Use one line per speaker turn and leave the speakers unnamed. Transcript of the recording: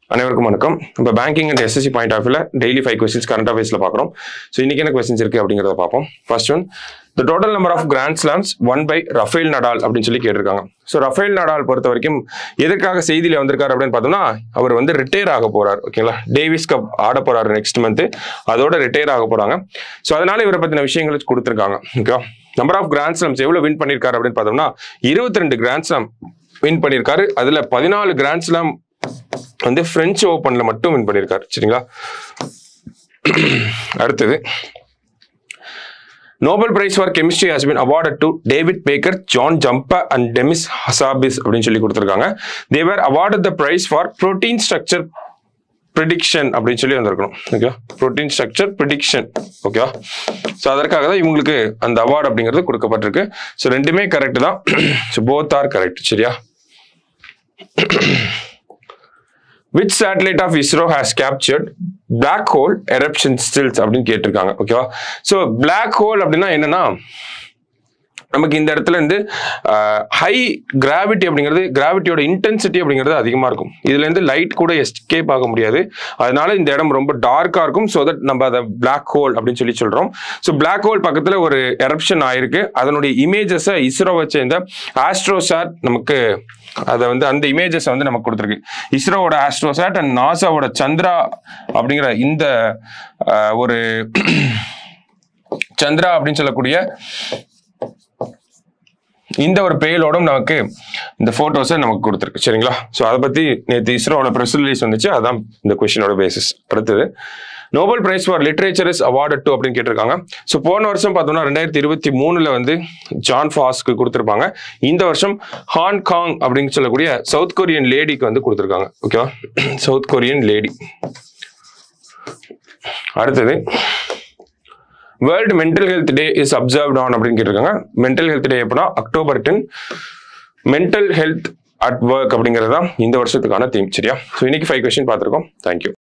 அனைவருக்கும் வணக்கம் இப்போ banking and SSC point of வியூல டெய்லி ஃபைவ் கொஸ்டின்ஸ் கரண்ட் அஃபேர்ஸ்ல பார்க்குறோம் ஸோ இன்னைக்கு என்ன கொஸ்டின்ஸ் இருக்கு அப்படிங்கிறத பார்ப்போம் first one the total number of grand slams won by Rafael Nadal அப்படின்னு சொல்லி கேட்டிருக்காங்க ஸோ ரஃபேல் நடால் பொறுத்த வரைக்கும் எதற்காக செய்தியில வந்திருக்காரு அப்படின்னு பார்த்தோம்னா அவர் வந்து ரிட்டையர் ஆக போறார் ஓகேங்களா டேவிஸ் கப் ஆட போறாரு நெக்ஸ்ட் மந்த் அதோட ரிட்டையர் ஆக போறாங்க ஸோ அதனால இவரை பத்தின விஷயங்கள் கொடுத்துருக்காங்க okay number of grand slams எவ்வளவு வின் பண்ணியிருக்காரு அப்படின்னு பார்த்தோம்னா இருபத்தி ரெண்டு கிராண்ட் ஸ்லாம் வின் பண்ணியிருக்காரு அதுல பதினாலு கிராண்ட் ஸ்லாம் வந்து பிரெஞ்சு ஓப்பன்ல மட்டும் வின் பண்ணியிருக்காரு சரிங்களா அடுத்தது Nobel prize for chemistry has been awarded to David Baker John Jumper and Demis Hassabis அப்படின்னு சொல்லி கொடுத்துருக்காங்க they were awarded the prize for protein structure prediction அப்படின்னு சொல்லி வந்திருக்கணும் ஓகே புரோட்டீன் ஸ்ட்ரக்சர் ப்ரிடிக்ஷன் ஓகேவா ஸோ அதற்காக தான் இவங்களுக்கு அந்த அவார்டு அப்படிங்கிறது கொடுக்கப்பட்டிருக்கு ஸோ ரெண்டுமே கரெக்ட் தான் ஸோ போத் ஆர் கரெக்ட் சரியா which satellite of ISRO has captured black hole eruption stills அப்படின்னு கேட்டிருக்காங்க ஓகேவா ஸோ பிளாக் ஹோல் அப்படின்னா என்னன்னா நமக்கு இந்த இடத்துல இருந்து ஹை கிராவிட்டி அப்படிங்கிறது கிராவிட்டியோட இன்டென்சிட்டி அப்படிங்கிறது அதிகமாக இருக்கும் இதுல இருந்து லைட் கூட எஸ்கேப் ஆக முடியாது அதனால இந்த இடம் ரொம்ப டார்க்காக இருக்கும் ஸோ தட் நம்ம அதை பிளாக் ஹோல் அப்படின்னு சொல்லி சொல்றோம் ஸோ பிளாக் ஹோல் பக்கத்தில் ஒரு எரப்ஷன் ஆயிருக்கு அதனுடைய இமேஜஸை இஸ்ரோ வச்ச இந்த ஆஸ்ட்ரோசாட் நமக்கு அதை வந்து அந்த இமேஜஸ் வந்து நமக்கு கொடுத்துருக்கு இஸ்ரோவோட ஆஸ்ட்ரோசாட் அண்ட் நாசாவோட சந்திரா அப்படிங்கிற இந்த அஹ், ஒரு சந்திரா அப்படின்னு சொல்லக்கூடிய இந்த ஒரு பேலோடும் நமக்கு இந்த போட்டோஸை நமக்கு கொடுத்துருக்கு சரிங்களா ஸோ அதை பத்தி நேற்று இஸ்ரோவோட ப்ரெஸ் ரிலீஸ் வந்துச்சு அதான் இந்த கொஸ்டினோட பேசிஸ் அடுத்தது Nobel prize for literature is award to அப்படின்னு கேட்டிருக்காங்க ஸோ போன வருஷம் பார்த்தோம்னா ரெண்டாயிரத்தி இருபத்தி மூணுல வந்து ஜான் ஃபாஸ்க்கு கொடுத்துருப்பாங்க இந்த வருஷம் ஹாங்காங் அப்படின்னு சொல்லக்கூடிய சவுத் கொரியன் லேடிக்கு வந்து கொடுத்துருக்காங்க ஓகேவா சவுத் கொரியன் லேடி அடுத்தது world mental health day is observed on அப்படின்னு கேட்டிருக்காங்க மென்டல் ஹெல்த் டே எப்படின்னா October ten mental health at work அப்படிங்கிறது தான் இந்த வருஷத்துக்கான தீம் சரியா ஸோ இன்னைக்கு ஃபைவ் கொஸ்டின் பார்த்துருக்கோம் தேங்க்யூ